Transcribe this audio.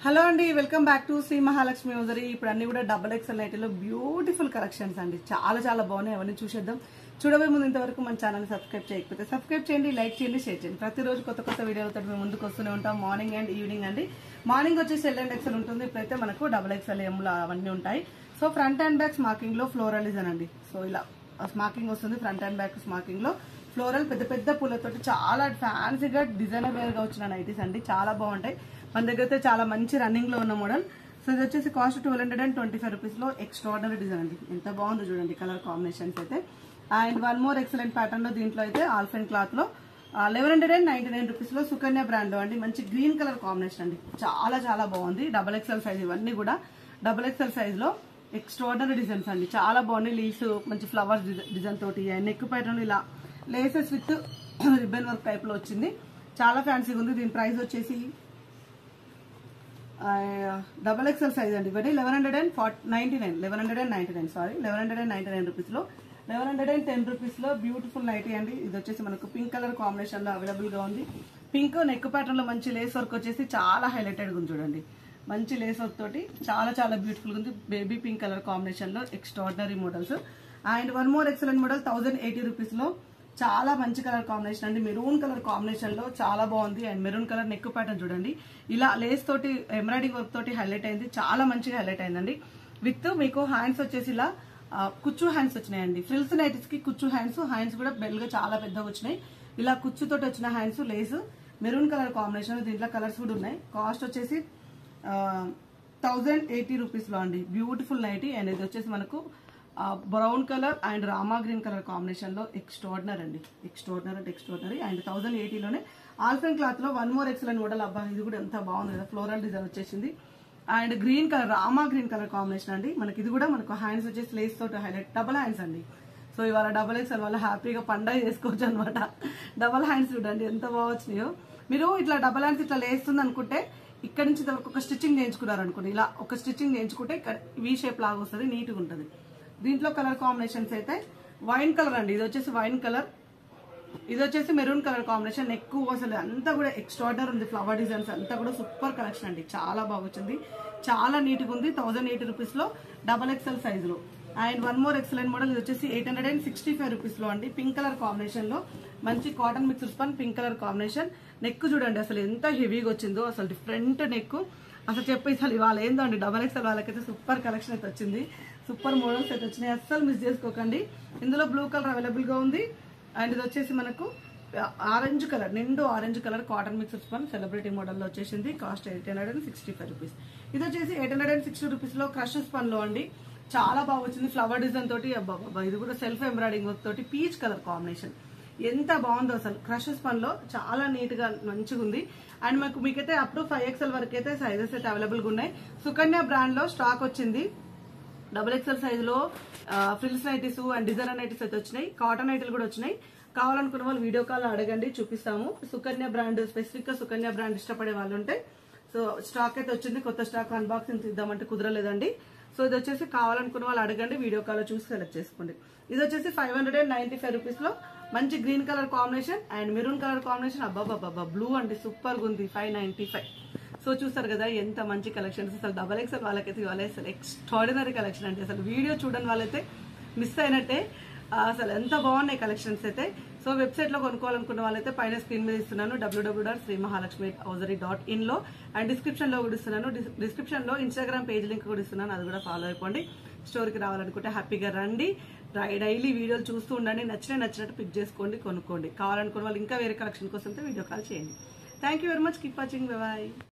hello అండి welcome back to Shri Mahalakshmi hosiery ఇప్పుడు అన్ని కూడా డబుల్ ఎక్స్ఎల్ నైటీలో బ్యూటిఫుల్ కలెక్షన్స్ అండి చాలా చాలా బాగున్నాయి అవన్నీ చూసేద్దాం చూడబోయే ముందు ఇంతవరకు మన ఛానల్ సబ్స్క్రైబ్ చేయకపోతే సబ్స్క్రైబ్ చేయండి లైక్ చేయండి షేర్ చేయండి ప్రతిరోజు కొత్త కొత్త వీడియోలతో మేము ముందుకు వస్తూనే ఉంటాం మార్నింగ్ అండ్ ఈవినింగ్ అండి మార్నింగ్ వచ్చేసి ఎల్ అండ్ ఎక్స్ఎల్ ఉంటుంది ఇప్పుడైతే మనకు డబుల్ ఎక్స్ఎల్ ఎమ్లు అవన్నీ ఉంటాయి so front and back smocking లో ఫ్లోరల్ డిజైన్ అండి సో ఇలా స్మాకింగ్ వస్తుంది ఫ్రంట్ అండ్ బ్యాక్ స్మాకింగ్ లో ఫ్లోరల్ పెద్ద పెద్ద పూలతోటి చాలా ఫ్యాన్సీగా డిజైనర్ వేర్ గా వచ్చిన నైటీస్ అండి చాలా బాగుంటాయి మన దగ్గర అయితే చాలా మంచి రన్నింగ్ లో ఉన్న మోడల్ సో ఇది వచ్చేసి cost twelve hundred and twenty five rupees లో ఎక్స్ట్రాడనరీ డిజైన్ అండి ఎంత బాగుందో చూడండి కలర్ కాంబినేషన్స్ అయితే and one more excellent pattern లో దీంట్లో అయితే ఆల్ఫెన్ క్లాత్ లో eleven hundred and ninety nine rupees లో సుకన్య బ్రాండ్ లో అండి మంచి గ్రీన్ కలర్ కాంబినేషన్ అండి చాలా చాలా బాగుంది డబల్ ఎక్స్ఎల్ సైజ్ ఇవన్నీ కూడా డబల్ ఎక్స్ఎల్ సైజ్ లో ఎక్స్ట్రాడనరీ డిజైన్స్ అండి చాలా బాగున్నాయి లీవ్స్ మంచి ఫ్లవర్స్ డిజైన్ తోటి నెక్ ప్యాటర్న్ ఇలా laces with ribbon work type లో వచ్చింది చాలా ఫ్యాన్సీగా ఉంది దీని ప్రైస్ వచ్చేసి డబల్ ఎక్స్ఎల్ సైజ్ అండి ఇవన్నీ eleven hundred and forty ninety nine eleven hundred and ninety nine sorry eleven hundred and ninety nine రూపీస్లో లెవెన్ హండ్రెడ్ అండ్ టెన్ రూపీస్లో బ్యూటిఫుల్ నైటీ అండి ఇది వచ్చేసి మనకు పింక్ కలర్ కాంబినేషన్లో అవైలబుల్గా ఉంది పింక్ నెక్ ప్యాటర్న్లో మంచి లేస్ వర్క్ వచ్చేసి చాలా హైలైటెడ్గా ఉంది చూడండి మంచి లేస్ వర్క్ తోటి చాలా చాలా బ్యూటిఫుల్గా ఉంది బేబీ పింక్ కలర్ కాంబినేషన్లో extraordinary models and one more excellent model thousand eighty రూపీస్లో చాలా మంచి కలర్ కాంబినేషన్ అండి మెరూన్ కలర్ కాంబినేషన్ లో చాలా బాగుంది and maroon colour neck pattern చూడండి ఇలా లేస్ తోటి ఎంబ్రాయిడింగ్ వర్క్ తోటి హైలైట్ అయింది చాలా మంచిగా హైలైట్ అయిందండి విత్ మీకు హ్యాండ్స్ వచ్చేసి ఇలా ఆ, కుచ్చు హ్యాండ్స్ వచ్చినాయండి ఫ్రిల్స్ నైటిస్ కి కుచ్చు హ్యాండ్స్ హ్యాండ్స్ కూడా బెల్ గా చాలా పెద్దగా వచ్చినాయి ఇలా కుచ్చు తోటి వచ్చిన hands lace maroon colour combination దీంట్లో కలర్స్ కూడా ఉన్నాయి కాస్ట్ వచ్చేసి థౌజండ్ ఎయిటీ రూపీస్ లో అండి బ్యూటిఫుల్ నైటీ అండ్ ఇది వచ్చేసి మనకు brown colour and Rama green colour combination లో ఎక్స్ట్రాడినర్ అండి ఎక్స్ట్రాడినర్ అంటే ఎక్స్ట్రాడినరీ అండ్ థౌసండ్ ఎయిటీలోనే ఆల్ఫెన్ క్లాత్ లో వన్ మోర్ ఎక్సలెంట్ మోడల్ అబ్బా ఇది కూడా ఎంత బాగుంది కదా ఫ్లోరల్ డిజైన్ వచ్చేసింది and green colour Rama green colour combination అండి మనకి ఇది కూడా మనకు హ్యాండ్స్ వచ్చేసి లేస్ తోటి హైలైట్ డబల్ హ్యాండ్స్ అండి సో ఇవాళ డబల్ ఎక్స్ఎల్ వల్ల హ్యాపీగా పండగ చేసుకోవచ్చు అనమాట డబల్ హ్యాండ్స్ చూడండి ఎంత బాగా వచ్చినాయో మీరు ఇట్లా డబల్ హ్యాండ్స్ ఇట్లా లేస్తుంది అనుకుంటే ఇక్కడ నుంచి ఇంతవరకు ఒక స్టిచ్చింగ్ చేయించుకున్నారు అనుకోండి ఇలా ఒక స్టిచ్చింగ్ చేయించుకుంటే ఇక్కడ వీ షేప్ లాగా వస్తుంది నీట్గా ఉంటుంది దీంట్లో కలర్ కాంబినేషన్స్ అయితే వైన్ కలర్ అండి ఇది వచ్చేసి వైన్ కలర్ ఇది వచ్చేసి మెరూన్ కలర్ కాంబినేషన్ ఎక్కువ అసలు అంతా కూడా ఎక్స్ట్రాడర్ ఉంది ఫ్లవర్ డిజైన్స్ అంతా కూడా సూపర్ కలెక్షన్ అండి చాలా బాగా వచ్చింది చాలా నీట్గా ఉంది థౌసండ్ ఎయిటీ రూపీస్ లో డబల్ ఎక్స్ఎల్ సైజ్ లో and one more excellent model ఇది వచ్చేసి eight hundred and sixty five rupees లో అండి పింక్ కలర్ కాంబినేషన్ లో మంచి cotton mix spun pink colour combination neck చూడండి అసలు ఎంత హెవీగా వచ్చిందో అసలు డిఫరెంట్ నెక్ అసలు చెప్పి అసలు ఇవాళ ఏందో అండి డబల్ ఎక్స్ఎల్ వాళ్ళకైతే సూపర్ కలెక్షన్ అయితే వచ్చింది సూపర్ మోడల్స్ అయితే వచ్చినాయి అస్సలు మిస్ చేసుకోకండి ఇందులో బ్లూ కలర్ అవైలబుల్ గా ఉంది అండ్ ఇది వచ్చేసి మనకు ఆరెంజ్ కలర్ నిండు orange colour cotton mix spun celebrity మోడల్లో వచ్చేసింది cost eight hundred and sixty five rupees ఇది వచ్చేసి eight hundred and sixty rupees లో క్రష్ స్పన్ లో అండి చాలా బాగా వచ్చింది ఫ్లవర్ డిజైన్ తోటి అబ్బా అబ్బా, ఇది కూడా సెల్ఫ్ ఎంబ్రాయిడింగ్ వర్క్ తోటి పీచ్ కలర్ కాంబినేషన్ ఎంత బాగుందో అసలు క్రష్ స్పన్ లో చాలా నీట్ గా మంచిగా ఉంది అండ్ మాకు మీకైతే అప్ టు ఫైవ్ ఎక్స్ఎల్ వరకు అయితే సైజెస్ అయితే అవైలబుల్ గా ఉన్నాయి సుకన్య బ్రాండ్ లో స్టాక్ వచ్చింది డబుల్ ఎక్స్ఎల్ సైజ్ లో frills nighties and designer nighties అయితే వచ్చినాయి కాటన్ నైటీలు కూడా వచ్చినాయి కావాలనుకున్న వాళ్ళు వీడియో కాల్ అడగండి చూపిస్తాము సుకన్య బ్రాండ్ స్పెసిఫిక్ గా సుకన్య బ్రాండ్ ఇష్టపడే వాళ్ళు ఉంటే సో స్టాక్ అయితే వచ్చింది కొత్త స్టాక్ అన్బాక్సింగ్ తీద్దామంటే కుదరలేదండి సో ఇది వచ్చేసి కావాలనుకున్న వాళ్ళు అడగండి వీడియో కాల్ చూసి సెలెక్ట్ చేసుకోండి ఇది వచ్చేసి five hundred and ninety five rupees లో మంచి green colour combination and maroon colour combination అబ్బాబాబా బ్లూ అండి సూపర్ గా ఉంది ఫైవ్ నైన్టీ ఫైవ్ సో చూసారు కదా ఎంత మంచి కలెక్షన్స్ అసలు డబల్ ఎక్స్ఎల్ వాళ్ళకైతే ఇవాళ అసలు ఎక్స్ట్రాడినరీ కలెక్షన్ అంటే అసలు వీడియో చూడని వాళ్ళైతే మిస్ అయినట్టే ఆ, అసలు ఎంత బాగున్నాయి కలెక్షన్స్ అయితే సో వెబ్సైట్ లో కొనుక్కోవాలనుకున్న వాళ్ళైతే పైన స్క్రీన్ మీద ఇస్తున్నాను W W dot Shri Mahalakshmi hosiery dot in లో అండ్ డిస్క్రిప్షన్ లో కూడా ఇస్తున్నాను డిస్క్రిప్షన్ లో ఇన్స్టాగ్రామ్ పేజ్ లింక్ కూడా ఇస్తున్నాను అది కూడా ఫాలో అయిపోండి స్టోర్కి రావాలనుకుంటే హ్యాపీగా రండి డైలీ వీడియోలు చూస్తూ ఉండండి నచ్చిన నచ్చినట్టు పిక్ చేసుకోండి కొనుక్కోండి కావాలనుకున్న వాళ్ళు ఇంకా వేరే కలెక్షన్ కోసం వీడియో కాల్ చేయండి thank you very much keep watching bye